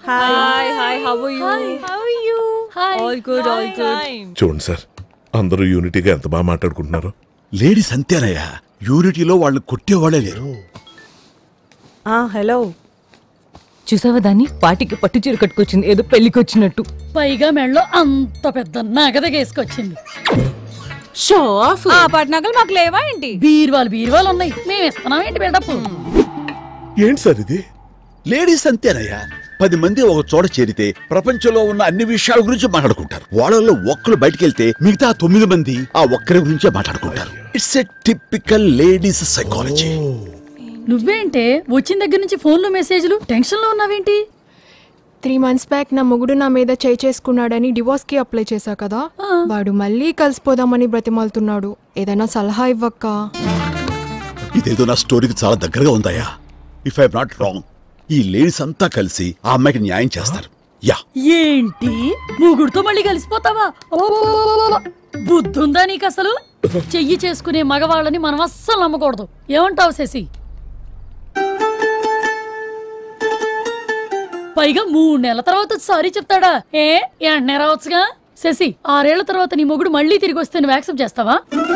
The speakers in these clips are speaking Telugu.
Hi hi how are you how are you hi all good all good చూడండి సార్ అందరూ యూనిటీగా ఎంత బాగా మాట్లాడుకుంటున్నారు లేడీస్ అంతేనయ్యా యూనిటీలో వాళ్ళని కొట్టేవాళ్ళే లేరు ఆ హలో చూసావా దాన్ని పాటికి పట్టు చీర కట్టుకొచ్చింది ఏదో పెళ్లికి వచ్చినట్టు పైగా మెడలో అంత పెద్ద నగదగేసుకొచ్చింది షో ఆఫ్ ఆ పట్నగలు మాకు లేవా ఏంటి బీరువాలు బీరువాలు ఉన్నాయి మేము ఇస్తున్నాం ఏంటి బిల్డప్ ఏంటి సార్ ఇది లేడీస్ అంతేనయ్యా పది మంది ఒక చోట చేరితే ప్రపంచంలో ఉన్న అన్ని విషయాల గురించి మాట్లాడుకుంటారు వాళ్ళలో ఒక్కరు బయటికి వెళ్తే మిగతా తొమ్మిది మంది ఆ ఒక్కరి గురించే మాట్లాడుకుంటారు it's a typical ladies psychology నువ్వేంటే వచ్చిన దగ్గర నుంచి ఫోన్లు మెసేజ్లు టెన్షన్ లో ఉన్నావేంటి త్రీ మంత్స్ బ్యాక్ నా మొగుడు నా మీద చేయి చేసుకున్నాడని డివోర్స్ కి అప్లై చేశా కదా వాడు మళ్ళీ కలిసిపోదామని బ్రతిమాలుతున్నాడు ఏదైనా సలహా ఇవ్వక్క ఇదేదో నా స్టోరీకి చాలా దగ్గరగా ఉందయ్యా ఇఫ్ ఐ నాట్ రాంగ్ ఈ లేడీస్ అంతా కలిసి ఆ అమ్మాయికి న్యాయం చేస్తారు యా ఏంటి ముగుడుతో మళ్ళీ కలిసిపోతావా అబ్బబ్బబ్బబ్బబ్బ! బుద్ధుందా నీకు అసలు చెయ్యి చేసుకునే మగవాళ్ళని మనం అస్సలు నమ్మకూడదు ఏమంటావు శశి పైగా మూడు నెలల తర్వాత సారీ చెప్తాడా ఏ వెంటనే రావచ్చుగా శశి ఆరేళ్ల తర్వాత నీ మొగుడు మళ్ళీ తిరిగి వస్తే నువ్వు యాక్సెప్ట్ చేస్తావా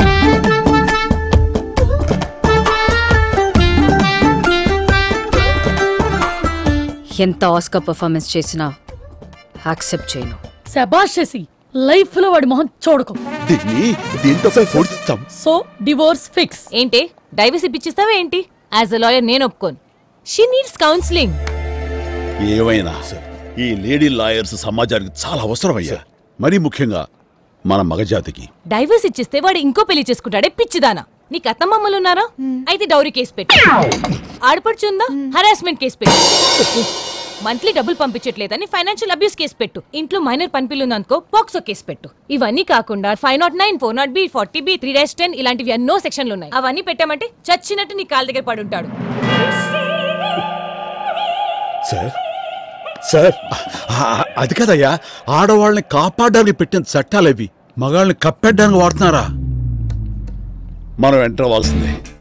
ఎంత ఆస్కర్ పర్ఫార్మెన్స్ చేసినా యాక్సెప్ట్ చేయను శబాష్ శశి లైఫ్ లో వాడి మొహం చూడకు దీన్ని దీంతో పొడిస్తాం సో డివోర్స్ ఫిక్స్ ఏంటి డైవర్స్ ఇప్పించిస్తావా ఏంటి యాజ్ అ లాయర్ నేను ఒప్పుకోను షీ నీడ్స్ కౌన్సిలింగ్ ఏమైనా ఈ లేడీ లాయర్స్ సమాజానికి చాలా అవసరం అయ్యా మరీ ముఖ్యంగా మన మగజాతికి డైవర్స్ ఇచ్చిస్తే వాడు ఇంకో పెళ్లి చేసుకుంటాడే పిచ్చిదానా నీకు అత్తమ్మమ్మలు ఉన్నారా అయితే డౌరీ కేసు పెట్టు ఆడపడుచు ఉందా హరాస్మెంట్ కేసు పెట్టు మంత్లీ డబ్బులు పంపించట్లేదని ఫైనాన్షియల్ అబ్యూస్ కేసు పెట్టు ఇంట్లో మైనర్ పనిపిల్లు ఉందనుకో పోక్సో కేసు పెట్టు ఇవన్నీ కాకుండా five nought nine four nought B forty B three dash ten ఇలాంటివి ఎన్నో సెక్షన్లు ఉన్నాయి అవన్నీ పెట్టామంటే చచ్చినట్టు నీ కాళ్ళ దగ్గర పడుంటాడు సార్ సార్ ఆ, అది కదయ్యా ఆడవాళ్ళని కాపాడడానికి పెట్టిన చట్టాలు అవి మగాళ్ళని కప్పెట్టడానికి వాడుతున్నారా మనం ఎంటర్ అవ్వాల్సిందే